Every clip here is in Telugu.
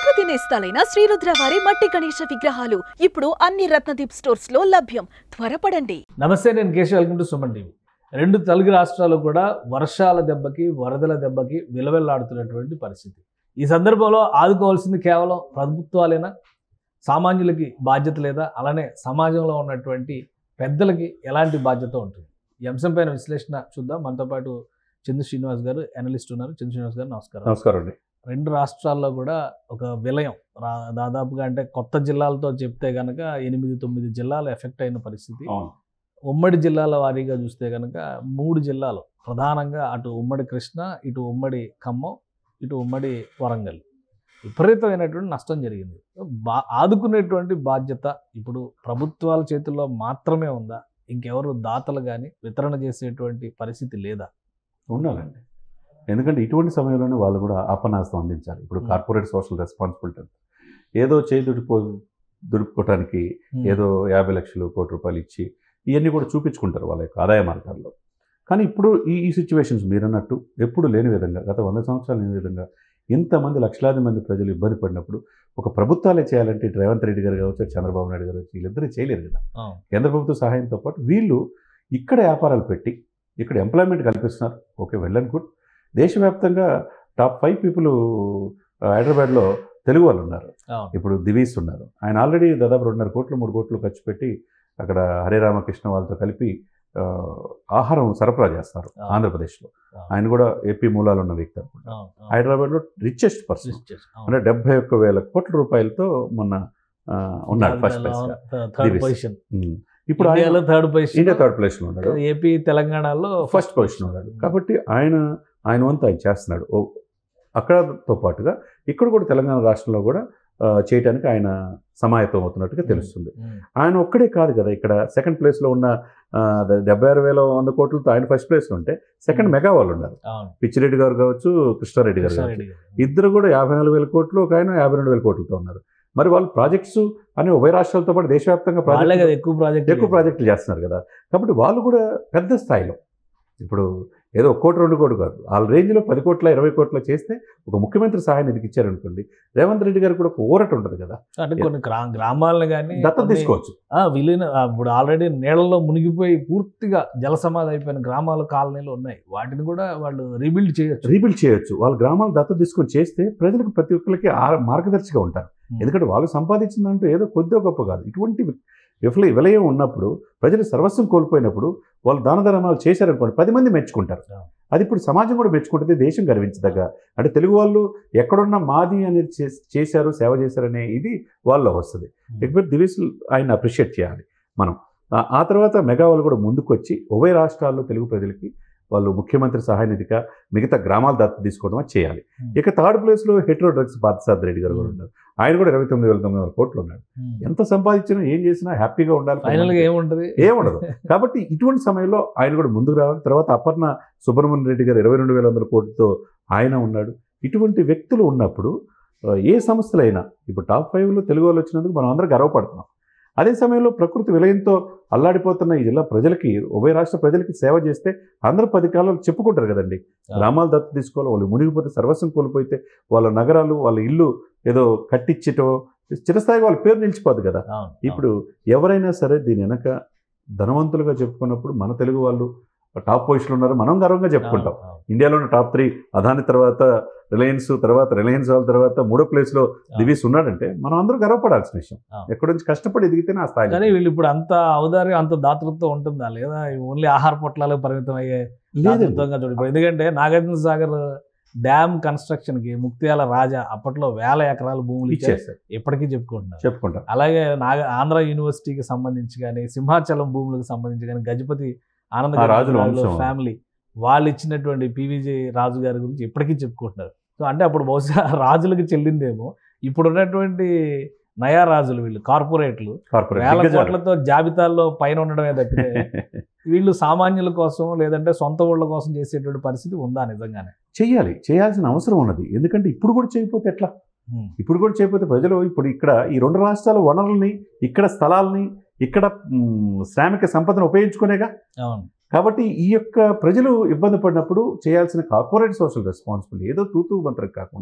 ప్రకృతి నేస్తాలైన శ్రీరుద్ర వారి మట్టి గణేశ విగ్రహాలు ఇప్పుడు అన్ని రత్నదీప్ స్టోర్స్ లో లభ్యం త్వరపడండి నమస్తే నేను Keshav welcome to Suman TV రెండు తెలుగు రాష్ట్రాలు కూడా వర్షాల దెబ్బకి వరదల దెబ్బకి విలవెల్లాడుతున్నటువంటి పరిస్థితి ఈ సందర్భంలో ఆదుకోవాల్సింది కేవలం ప్రభుత్వాలేనా సామాన్యులకి బాధ్యత లేదా అలానే సమాజంలో ఉన్నటువంటి పెద్దలకి ఎలాంటి బాధ్యత ఉంటుంది ఈ అంశం పైన విశ్లేషణ చూద్దాం మనతో పాటు చందు శ్రీనివాస్ గారు అనలిస్ట్ ఉన్నారు చందు శ్రీనివాస్ గారు నమస్కారం నమస్కారం అండి రెండు రాష్ట్రాల్లో కూడా ఒక విలయం రా- దాదాపుగా అంటే కొత్త జిల్లాలతో చెప్తే కనుక ఎనిమిది తొమ్మిది జిల్లాలు ఎఫెక్ట్ అయిన పరిస్థితి అవును ఉమ్మడి జిల్లాల వారీగా చూస్తే కనుక మూడు జిల్లాలు ప్రధానంగా అటు ఉమ్మడి కృష్ణ ఇటు ఉమ్మడి ఖమ్మం ఇటు ఉమ్మడి వరంగల్ విపరీతమైనటువంటి నష్టం జరిగింది బా ఆదుకునేటువంటి బాధ్యత ఇప్పుడు ప్రభుత్వాల చేతుల్లో మాత్రమే ఉందా ఇంకెవరు దాతలు కానీ వితరణ చేసేటువంటి పరిస్థితి లేదా ఉండాలండి ఎందుకంటే ఇటువంటి సమయంలోనే వాళ్ళు కూడా అపనాస్తం అందించాలి ఇప్పుడు Hmm. కార్పొరేట్ సోషల్ రెస్పాన్సిబిలిటీ ఏదో చేయి దుడిపో దుడుపుకోవటానికి ఏదో యాభై లక్షలు కోటి రూపాయలు ఇచ్చి ఇవన్నీ కూడా చూపించుకుంటారు వాళ్ళ యొక్క ఆదాయ మార్గాల్లో కానీ ఇప్పుడు ఈ ఈ సిచ్యువేషన్స్ మీరు అన్నట్టు ఎప్పుడు లేని విధంగా గత వంద సంవత్సరాలు లేని విధంగా ఇంతమంది లక్షలాది మంది ప్రజలు ఇబ్బంది పడినప్పుడు ఒక ప్రభుత్వాలే చేయాలంటే ఇటు రేవంత్ రెడ్డి గారు కావచ్చు అటు చంద్రబాబు నాయుడు గారు వచ్చి వీళ్ళిద్దరూ చేయలేరు కదా అవును. కేంద్ర ప్రభుత్వ సహాయంతో పాటు వీళ్ళు ఇక్కడ వ్యాపారాలు పెట్టి ఇక్కడ ఎంప్లాయ్మెంట్ కల్పిస్తున్నారు ఓకే వెల్ అండ్ గుడ్ దేశవ్యాప్తంగా టాప్ ఫైవ్ పీపుల్ హైదరాబాద్లో తెలుగు వాళ్ళు ఉన్నారు అవును ఇప్పుడు దివీస్ ఉన్నారు ఆయన ఆల్రెడీ దాదాపు రెండున్నర కోట్లు మూడు కోట్లు ఖర్చు పెట్టి అక్కడ హరే రామకృష్ణ వాళ్ళతో కలిపి ఆ, ఆహారం సరఫరా చేస్తారు ఆ. ఆంధ్రప్రదేశ్లో ఆ. ఆయన కూడా ఏపీ మూలాలు ఉన్న వ్యక్తి అనుకుంటా అవును, అవును. హైదరాబాద్లో రిచెస్ట్ పర్సన్ Just- అవును. అంటే డెబ్బై ఒక్క వేల కోట్ల రూపాయలతో మొన్న ఆ, ఉన్నాడు ఫస్ట్ ప్లేస్ అవును, థర్డ్ దివిస్. పొజిషన్ ఇప్పుడు ఆయన ఇండియాలో థర్డ్ పొజిషన్ ఇండియా థర్డ్ ప్లేస్లో ఉన్నాడు ఏపీ తెలంగాణలో ఫస్ట్ పొజిషన్ ఉన్నాడు కాబట్టి ఆయన ఆయన వంతు ఆయన చేస్తున్నాడు ఓ అక్కడతో పాటుగా ఇక్కడ కూడా తెలంగాణ రాష్ట్రంలో కూడా ఆ, చేయటానికి ఆయన సమాయత్తం అవుతున్నట్టుగా తెలుస్తుంది ఉమ్, ఆయన ఒక్కడే కాదు కదా ఇక్కడ సెకండ్ ప్లేస్లో ఉన్న ఆ, ద- డెబ్బై ఆరు వేల వంద కోట్లతో ఆయన ఫస్ట్ ప్లేస్లో ఉంటే సెకండ్ మెగా వాళ్ళు ఉన్నారు అవును పిచ్చిరెడ్డి గారు కావచ్చు కృష్ణారెడ్డి గారు కావచ్చు కృష్ణారెడ్డి గారు. ఇద్దరు కూడా యాభై నాలుగు వేల కోట్లు ఒక ఆయన యాభై రెండు వేల కోట్లతో ఉన్నారు మరి వాళ్ళు ప్రాజెక్ట్స్ అని ఉభయ రాష్ట్రాలతో పాటు దేశవ్యాప్తంగా వాళ్ళే ప్రాజెక్టులు కదా ఎక్కువ ప్రాజెక్ట్ ఎక్కువ ప్రాజెక్టులు చేస్తున్నారు కదా కాబట్టి వాళ్ళు కూడా పెద్ద స్థాయిలో ఇప్పుడు ఏదో ఒక కోటి రెండు కోటి కాదు వాళ్ళ రేంజ్లో పది కోట్ల ఇరవై కోట్ల చేస్తే ఒక ముఖ్యమంత్రి సహాయ నిధికి ఇచ్చారనుకోండి రేవంత్ రెడ్డి గారికి కూడా ఒక ఊరట ఉంటుంది కదా అంటే కొన్ని గ్రా గ్రామాలను కానీ దత్తత తీసుకోవచ్చు విలీన ఆ, ఇప్పుడు ఆల్రెడీ నీళ్ళలో మునిగిపోయి పూర్తిగా జల సమాధి అయిపోయిన గ్రామాలు కాలనీలు ఉన్నాయి వాటిని కూడా వాళ్ళు రీబిల్డ్ చేయొచ్చు రీబిల్డ్ చేయొచ్చు వాళ్ళ గ్రామాలు దత్తత తీసుకొని చేస్తే ప్రజలకు ప్రతి ఒక్కరికి ఆ- మార్గదర్శిగా ఉంటారు ఎందుకంటే వాళ్ళు సంపాదించిన దాంట్లో ఏదో కొద్దిగా గొప్ప కాదు ఇటువంటి విఫల విలయం ఉన్నప్పుడు ప్రజలు సర్వస్వం కోల్పోయినప్పుడు వాళ్ళు దాన ధర్మాలు చేశారనుకోండి పది మంది మెచ్చుకుంటారు Yeah. అది ఇప్పుడు సమాజం కూడా మెచ్చుకుంటుంది దేశం గర్వించదగ్గ అంటే తెలుగు వాళ్ళు ఎక్కడున్నా మాది అనేది చే- చేశారు సేవ చేశారనే ఇది వాళ్ళలో వస్తుంది లేకపోతే దివిస్ ఆయన అప్రిషియేట్ చేయాలి మనం ఆ- ఆ తర్వాత మెగా వాళ్ళు కూడా ముందుకు వచ్చి ఉభయ రాష్ట్రాల్లో తెలుగు ప్రజలకి వాళ్ళు ముఖ్యమంత్రి సహాయ నిధిగా మిగతా గ్రామాల దత్త తీసుకోవడం అది చేయాలి Hmm. ఇక థర్డ్ ప్లేస్లో హెట్రో డ్రగ్స్ పార్థసారథి రెడ్డి గారు కూడా Hmm. ఉన్నారు ఆయన కూడా ఇరవై తొమ్మిది వేల తొమ్మిది వందల కోట్లు ఉన్నాడు ఎంత సంపాదించినా ఏం చేసినా హ్యాపీగా ఉండాలి ఫైనల్ గా ఏముంటది ఏముండదు కాబట్టి ఇటువంటి సమయంలో ఆయన కూడా ముందుకు రావాలి తర్వాత అపర్ణ సుబ్రహ్మణ్య రెడ్డి గారు ఇరవై రెండు వేల వందల కోట్లతో ఆయన ఉన్నాడు ఇటువంటి వ్యక్తులు ఉన్నప్పుడు ఆ, ఏ సంస్థలైనా ఇప్పుడు టాప్ ఫైవ్లో తెలుగు వాళ్ళు వచ్చినందుకు మనం అందరం గర్వపడుతున్నాం అదే సమయంలో ప్రకృతి విలయంతో అల్లాడిపోతున్న ఈ జిల్లా ప్రజలకి ఉభయ రాష్ట్ర ప్రజలకి సేవ చేస్తే అందరూ పది కాలాలు చెప్పుకుంటారు కదండి గ్రామాలు దత్తు తీసుకోవాలి వాళ్ళు మునిగిపోతే సర్వస్వం కోల్పోతే వాళ్ళ నగరాలు వాళ్ళ ఇల్లు ఏదో కట్టించటం చిరస్థాయిగా వాళ్ళ పేరు నిలిచిపోదు కదా అవును, ఇప్పుడు ఎవరైనా సరే దీని వెనక ధనవంతులుగా చెప్పుకున్నప్పుడు మన తెలుగు వాళ్ళు టాప్ పొజిషన్ ఉన్నారు మనం గర్వంగా చెప్పుకుంటాం అవును, అవును. ఇండియాలోని టాప్ త్రీ అదాని తర్వాత రిలయన్స్ తర్వాత రిలయన్స్ వాళ్ళ తర్వాత మూడో ప్లేస్లో దివీస్ ఉన్నాడంటే మనం అందరూ గర్వపడాల్సిన విషయం అవును. ఎక్కడి నుంచి కష్టపడి ఎదిగితేనే ఆ స్థాయి కానీ వీళ్ళు ఇప్పుడు అంత ఔదార్యం అంత దాతృత్వం ఉంటుందా లేదా ఓన్లీ ఆహార పొట్లాలకు పరిమితం అయ్యే లేదండి దాతృత్వంగా చూడు ఇప్పుడు ఎందుకంటే నాగార్జున సాగర్ డ్యామ్ కన్స్ట్రక్షన్ కి ముక్తియాల రాజా అప్పట్లో వేల ఎకరాల భూములు ఇచ్చారు ఇచ్చేస్తారు ఇప్పటికీ చెప్పుకుంటున్నారు చెప్పుకుంటాం అలాగే నాగ ఆంధ్ర యూనివర్సిటీకి సంబంధించి కానీ సింహాచలం భూములకు సంబంధించి కానీ గజపతి ఆనంద ఆ రాజుల వంశం. ఫ్యామిలీ వాళ్ళు ఇచ్చినటువంటి పివిజి రాజు గారి గురించి ఇప్పటికీ చెప్పుకుంటున్నారు సో అంటే అప్పుడు బహుశా రాజులకు చెల్లిందేమో ఇప్పుడు ఉన్నటువంటి నయా రాజులు వీళ్ళు కార్పొరేట్లు కార్పొరేట్ వేల దిగ్గజాలు. కోట్లతో జాబితాల్లో పైన ఉండడమే తప్పితే వీళ్ళు సామాన్యుల కోసం లేదంటే సొంత ఊళ్ళ కోసం చేసేటువంటి పరిస్థితి ఉందా నిజంగానే చెయ్యాలి చేయాల్సిన అవసరం ఉన్నది ఎందుకంటే ఇప్పుడు కూడా చేయకపోతే ఎట్లా ఇప్పుడు కూడా చేయకపోతే ప్రజలు ఇప్పుడు ఇక్కడ ఈ రెండు రాష్ట్రాల వనరుల్ని ఇక్కడ స్థలాల్ని ఇక్కడ మ్, శ్రామిక సంపదను ఉపయోగించుకునేగా అవును కాబట్టి ఈ యొక్క ప్రజలు ఇబ్బంది పడినప్పుడు చేయాల్సిన కార్పొరేట్ సోషల్ రెస్పాన్సిబిలిటీ ఏదో తూతూ మంత్రం కాకుండా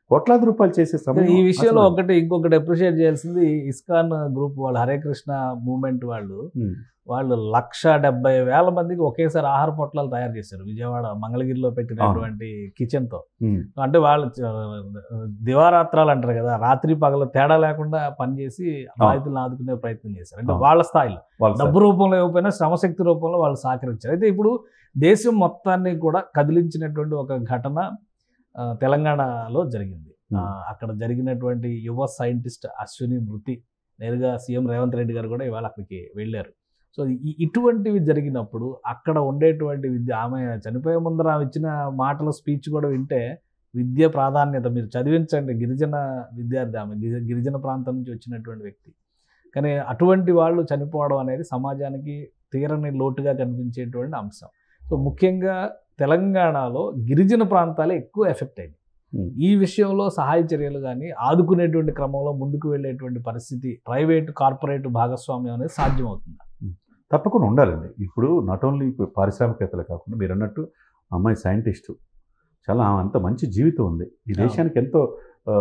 కోట్లాది రూపాయలు చేసే సమయం ఈ విషయంలో అసలు- ఒకటి ఇంకొకటి అప్రిషియేట్ చేయాల్సింది ఇస్కాన్ గ్రూప్ వాళ్ళు హరే కృష్ణ మూవ్మెంట్ వాళ్ళు ఉమ్, వాళ్ళు లక్ష డెబ్బై వేల మందికి ఒకేసారి ఆహార పొట్లాలు తయారు చేశారు విజయవాడ మంగళగిరిలో పెట్టినటువంటి కిచెన్ తో ఉమ్, అంటే వాళ్ళు చ- దివారాత్రాలు అంటారు కదా రాత్రి పగలు తేడా లేకుండా పనిచేసి బాధితులను ఆదుకునే ప్రయత్నం చేశారు అంటే అవును. వాళ్ళ స్థాయిలో వాళ్ళ డబ్బు రూపంలో ఇవ్వకపోయినా శ్రమశక్తి రూపంలో వాళ్ళు సహకరించారు అయితే ఇప్పుడు దేశం మొత్తాన్ని కూడా కదిలించినటువంటి ఒక ఘటన ఆ, తెలంగాణలో జరిగింది ఆ, అక్కడ జరిగినటువంటి యువ సైంటిస్ట్ అశ్విని మృతి నేరుగా సీఎం రేవంత్ రెడ్డి గారు కూడా ఇవాళ అక్కడికి వెళ్ళారు సో ఈ- ఇటువంటివి జరిగినప్పుడు అక్కడ ఉండేటువంటి విద్య ఆమె చనిపోయే ముందర ఆమె ఇచ్చిన మాటల స్పీచ్ కూడా వింటే విద్య ప్రాధాన్యత మీరు చదివించండి గిరిజన విద్యార్థి ఆమె గిరి- గిరిజన ప్రాంతం నుంచి వచ్చినటువంటి వ్యక్తి కానీ అటువంటి వాళ్ళు చనిపోవడం అనేది సమాజానికి తీరని లోటుగా కనిపించేటువంటి అంశం సో ముఖ్యంగా తెలంగాణలో గిరిజన ప్రాంతాలే ఎక్కువ ఎఫెక్ట్ అయింది ఉమ్. ఈ విషయంలో సహాయ చర్యలు కానీ ఆదుకునేటువంటి క్రమంలో ముందుకు వెళ్ళేటువంటి పరిస్థితి ప్రైవేట్ కార్పొరేట్ భాగస్వామ్యం అనేది సాధ్యమవుతుంది తప్పకుండా ఉండాలండి ఇప్పుడు నాట్ ఓన్లీ ఇప్పుడు పారిశ్రామికవేత్తలు కాకుండా మీరు అన్నట్టు అమ్మాయి సైంటిస్టు చాలా ఆమె అంత మంచి జీవితం ఉంది ఈ అవును. దేశానికి ఎంతో ఆ,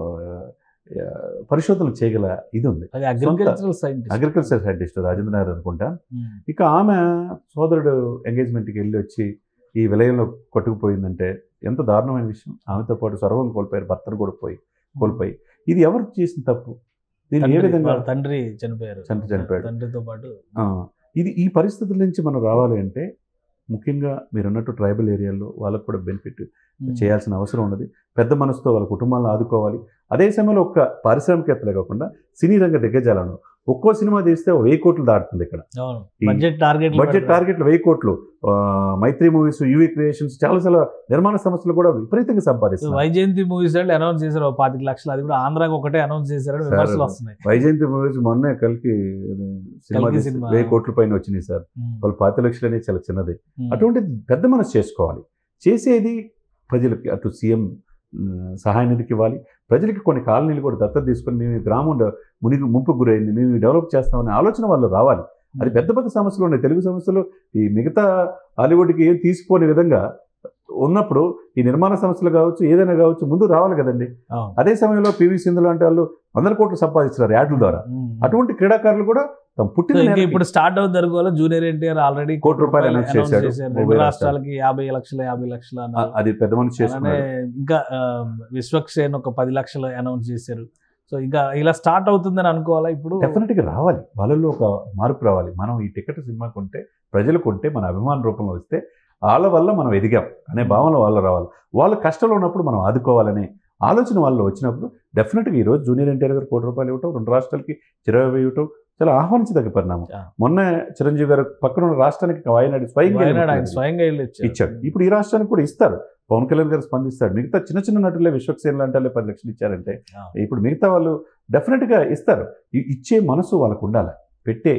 ఆ, పరిశోధనలు చేయగల ఇది ఉంది అది agricultural scientist agriculture scientist Rajendra Nair అనుకుంటా ఇక ఆమె సోదరుడు ఎంగేజ్మెంట్కి వెళ్ళి వచ్చి ఈ విలయంలో కొట్టుకుపోయిందంటే ఎంత దారుణమైన విషయం ఆమెతో పాటు సర్వం కోల్పోయారు భర్తను కూడా పోయి కోల్పోయి ఇది ఎవరు చేసిన తప్పు దీన్ని ఏ విధంగా తండ్రి చనిపోయారు తండ్రి చనిపోయాడు. తండ్రితో పాటు ఆ, ఇది ఈ పరిస్థితుల నుంచి మనం రావాలి అంటే ముఖ్యంగా మీరు అన్నట్టు ట్రైబల్ ఏరియాల్లో వాళ్ళకు కూడా బెనిఫిట్ చేయాల్సిన అవసరం ఉన్నది పెద్ద మనసుతో వాళ్ళ కుటుంబాలను ఆదుకోవాలి అదే సమయంలో ఒక్క పారిశ్రామికవేత్తలే కాకుండా సినీ రంగ దిగ్గజాలను ఒక్కో సినిమా తీస్తే ఓ వెయ్యి కోట్లు దాటుతుంది ఇక్కడ అవును ఈ బడ్జెట్ టార్గెట్ బడ్జెట్ టార్గెట్లు వెయ్యి కోట్లు ఆ, మైత్రి మూవీస్ యూవీ క్రియేషన్స్ చాలా చాలా నిర్మాణ సంస్థలు కూడా విపరీతంగా సంపాదిస్తారు వైజయంతి మూవీస్ వాళ్ళు అనౌన్స్ చేశారు ఓ పాతిక లక్షలు అది కూడా ఆంధ్రాకి ఒకటే అనౌన్స్ చేశారని సార్, విమర్శలు వస్తున్నాయి వైజయంతి మూవీస్ మొన్నే కలికి సినిమా కల్కి తీసి సినిమా. వెయ్యి కోట్ల పైన వచ్చినాయి సార్ ఉమ్. వాళ్ళు పాతి లక్షలు అనేది చాలా చిన్నది ఉమ్. అటువంటి పెద్ద మనసు చేసుకోవాలి చేసేది ప్రజలకి అటు సీఎం ఉమ్, సహాయ నిధికి ఇవ్వాలి ప్రజలకి కొన్ని కాలనీలు కూడా దత్తత తీసుకొని మేము ఈ గ్రామం డ- మునిగి ముంపు గురైంది మేము ఇవి డెవలప్ చేస్తామనే ఆలోచన వాళ్ళు రావాలి అది పెద్ద పెద్ద సమస్యలు ఉన్నాయి తెలుగు సమస్యలు ఈ మిగతా హాలీవుడ్కి ఏం తీసిపోని విధంగా ఉన్నప్పుడు ఈ నిర్మాణ సంస్థలు కావచ్చు ఏదైనా కావచ్చు ముందు రావాలి కదండి అవును. అదే సమయంలో పివి సింధు లాంటి వాళ్ళు వందల కోట్లు సంపాదిస్తున్నారు యాడ్ల ద్వారా ఉమ్. అటువంటి క్రీడాకారులు కూడా తమ సో పుట్టిన ఇంకా నేలకి- ఇప్పుడు స్టార్ట్ అవుతుంది జరుగుకోవాలి జూనియర్ ఎన్టీఆర్ ఆల్రెడీ కోటి రూపాయలు announce చేశాడు. రెండు ఉభయ రాష్ట్రాలకి యాభై లక్షలు యాభై లక్షలు ఆ, అన్నారు అది పెద్ద మనిషి అలానే చేసుకున్నాడు ఇంకా ఆ, విశ్వక్సేన్ ఒక పది లక్షలు అనౌన్స్ చేశారు సో ఇంకా ఇలా స్టార్ట్ అవుతుందని అనుకోవాలా ఇప్పుడు డెఫినెట్గా రావాలి వాళ్ళల్లో ఒక మార్పు రావాలి మనం ఈ టికెట్ సినిమా కొంటే ప్రజలు కొంటే మన అభిమాన రూపంలో వస్తే వాళ్ళ వల్ల మనం ఎదిగాం అనే భావన వాళ్ళు రావాలి వాళ్ళు కష్టంలో ఉన్నప్పుడు మనం ఆదుకోవాలనే ఆలోచన వాళ్ళు వచ్చినప్పుడు డెఫినెట్గా ఈరోజు జూనియర్ ఎన్టీఆర్ గారు కోటి రూపాయలు ఇవ్వటం రెండు రాష్ట్రాలకి చిరవై ఇవ్వటం చాలా ఆహ్వానించదగ్గ పరిణామం Yeah. మొన్న చిరంజీవి గారు పక్కన ఉన్న రాష్ట్రానికి వాయనాడు స్వయంగా వయనాడు ఆయన వెళ్ళి స్వయంగా వెళ్ళి వచ్చారు. ఇచ్చాడు ఇప్పుడు ఈ రాష్ట్రానికి కూడా ఇస్తారు పవన్ కళ్యాణ్ గారు స్పందిస్తాడు మిగతా చిన్న చిన్న నటులే విశ్వక్సేన్ లాంటి వాళ్ళే పది లక్షలు ఇచ్చారంటే ఆ. ఇప్పుడు మిగతా వాళ్ళు డెఫినెట్గా ఇస్తారు ఈ ఇచ్చే మనసు వాళ్ళకు ఉండాలి పెట్టే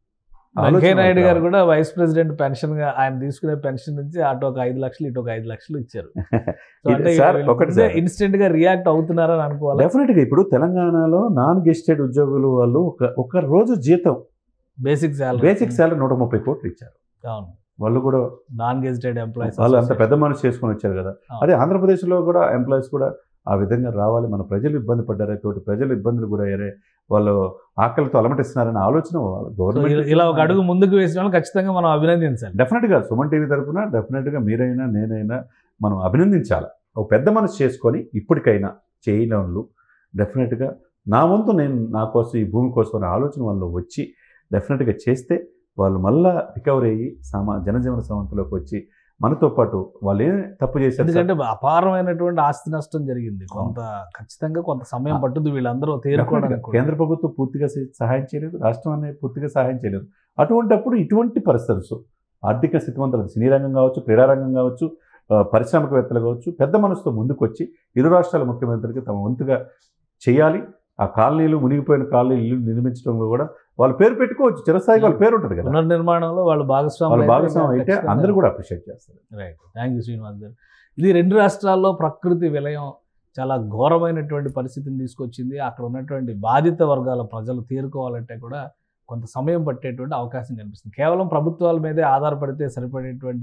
ఆలోచన వెంకయ్య నాయుడు వాళ్ళకి గారు రావాలి. కూడా వైస్ ప్రెసిడెంట్ పెన్షన్ గా ఆయన తీసుకునే పెన్షన్ నుంచి అటు ఒక ఐదు లక్షలు ఇటు ఒక ఐదు లక్షలు ఇచ్చారు సో ఇది అంటే సార్, ఒకటి సార్. ఇన్స్టెంట్ గా రియాక్ట్ అవుతున్నారని అనుకోవాలి డెఫినెట్గా ఇప్పుడు తెలంగాణలో నాన్ గెస్టెడ్ ఉద్యోగులు వాళ్ళు ఒక ఒక రోజు జీతం బేసిక్ శాలరీ బేసిక్ శాలరీ నూట ముప్పై కోట్లు ఇచ్చారు అవును వాళ్ళు కూడా నాన్ గెజిటెడ్ ఎంప్లాయీస్ వాళ్ళు అంత పెద్ద మనసు చేసుకొని వచ్చారు కదా అవును. అదే ఆంధ్రప్రదేశ్లో కూడా ఎంప్లాయీస్ కూడా ఆ విధంగా రావాలి మన ప్రజలు ఇబ్బంది పడ్డారే తోటి ప్రజలు ఇబ్బందులు గురయ్యారే వాళ్ళు ఆకలితో అలమటిస్తున్నారనే ఆలోచన గవర్నమెంట్ ఇలా ఒక అడుగు ముందుకు వేసిన వాళ్ళు ఖచ్చితంగా మనం అభినందించాలి డెఫినెట్గా సుమన్ టీవీ తరపున డెఫినెట్గా మీరైనా నేనైనా మనం అభినందించాలి ఒక పెద్ద మనసు చేసుకొని ఇప్పటికైనా చేయలేనులు డెఫినెట్గా నా వంతు నేను నా కోసం ఈ భూమి కోసం అనే ఆలోచన వాళ్ళు వచ్చి డెఫినెట్గా చేస్తే వాళ్ళు మళ్ళా రికవర్ అయ్యి సమా జనజీవన సమంతిలోకి వచ్చి మనతో పాటు వాళ్ళు ఏం తప్పు చేశారు సార్? ఎందుకంటే అపారమైనటువంటి ఆస్తి నష్టం జరిగింది కొంత ఖచ్చితంగా కొంత సమయం ఆ. పట్టుద్ది వీళ్ళందరూ Definitely తేరుకోవడానికి గా. కూడా. కేంద్ర ప్రభుత్వం పూర్తిగా సహ- సహాయం చేయలేదు రాష్ట్రం అనేది పూర్తిగా సహాయం చేయలేదు అటువంటప్పుడు ఇటువంటి పరిస్థితులు ఆర్థిక స్థితివంతులు సినీ రంగం కావచ్చు క్రీడా రంగం కావచ్చు ఆ, పారిశ్రామికవేత్తలు కావచ్చు పెద్ద మనసుతో ముందుకొచ్చి ఇరు రాష్ట్రాల ముఖ్యమంత్రికి తమ వంతుగా చేయాలి ఆ కాలనీలు మునిగిపోయిన కాలనీలు ఇల్లు నిర్మించడంలో కూడా వాళ్ళ పేరు పెట్టుకోవచ్చు చిరస్థాయిగా వాళ్ళ పేరు ఉంటుంది కదా పునర్నిర్మాణంలో వాళ్ళు భాగస్వాములు వాళ్ళ అయితే భాగస్వామ్యం అయితే ఖచ్చితంగా- అందరూ కూడా అప్రిషియేట్ చేస్తారు రైట్ థ్యాంక్ యూ శ్రీనివాస్ గారు ఇది రెండు రాష్ట్రాల్లో ప్రకృతి విలయం చాలా ఘోరమైనటువంటి పరిస్థితిని తీసుకొచ్చింది అక్కడ ఉన్నటువంటి బాధిత వర్గాల ప్రజలు తేరుకోవాలంటే కూడా కొంత సమయం పట్టేటువంటి అవకాశం కనిపిస్తుంది కేవలం ప్రభుత్వాల మీదే ఆధారపడితే సరిపడేటువంటి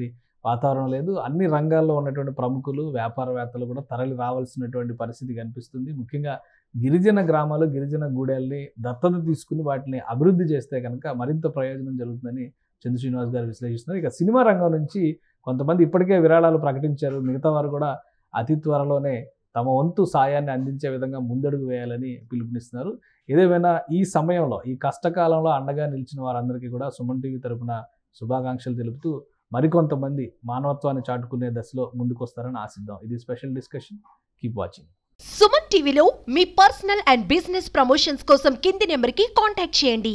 వాతావరణం లేదు అన్ని రంగాల్లో ఉన్నటువంటి ప్రముఖులు వ్యాపారవేత్తలు కూడా తరలి రావాల్సినటువంటి పరిస్థితి కనిపిస్తుంది ముఖ్యంగా గిరిజన గ్రామాలు గిరిజన గూడెల్ని దత్తత తీసుకుని వాటిని అభివృద్ధి చేస్తే కనుక మరింత ప్రయోజనం జరుగుతుందని చంద్ర శ్రీనివాస్ గారు విశ్లేషిస్తున్నారు ఇక సినిమా రంగం నుంచి కొంతమంది ఇప్పటికే విరాళాలు ప్రకటించారు మిగతా వారు కూడా అతి త్వరలోనే తమ వంతు సాయాన్ని అందించే విధంగా ముందడుగు వేయాలని పిలుపునిస్తున్నారు ఏదేమైనా ఈ సమయంలో ఈ కష్టకాలంలో అండగా నిలిచిన వారందరికీ కూడా సుమన్ టీవీ తరపున శుభాకాంక్షలు తెలుపుతూ మరికొంతమంది మానవత్వాన్ని చాటుకునే దశలో ముందుకొస్తారని ఆశిద్దాం ఇది special discussion keep watching Suman టీవీలో మీ పర్సనల్ అండ్ బిజినెస్ ప్రమోషన్స్ కోసం కింది నెంబర్కి కాంటాక్ట్ చేయండి